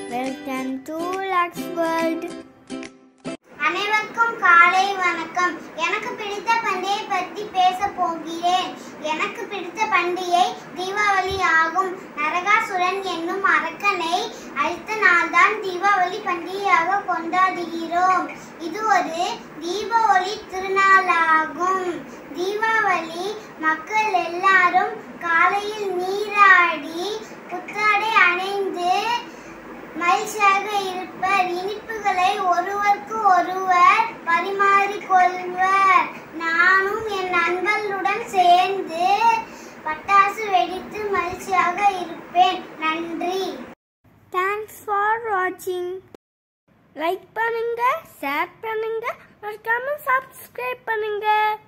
welcome to lux world அனைவருக்கும் காலை வணக்கம் எனக்கு பிடித்த பண்டிகை பற்றி பேச போகிறேன் எனக்கு பிடித்த பண்டிகை தீபாவளி ஆகும் நரகாசுரன் என்னும் அரக்கனை அழித்த நாள்தான் தீபாவளி பண்டிகையாக கொண்டாடுகிறோம் இது ஒரு தீப ஒளி திருநாளாகும் தீபாவளி மக்கள் எல்லாரும் காலையில் நீராடி புத்தாடை அணைந்து மகிழ்ச்சியாக இருப்பர் இனிப்புகளை ஒருவருக்கு ஒருவர் பரிமாறிக்கொள்வர் நானும் என் நண்பர்களுடன் சேர்ந்து பட்டாசு வெடித்து மகிழ்ச்சியாக இருப்பேன் நன்றி தேங்க்ஸ் ஃபார் வாட்சிங் லைக் பண்ணுங்க ஷேர் பண்ணுங்க மறக்காம சப்ஸ்கிரைப் பண்ணுங்க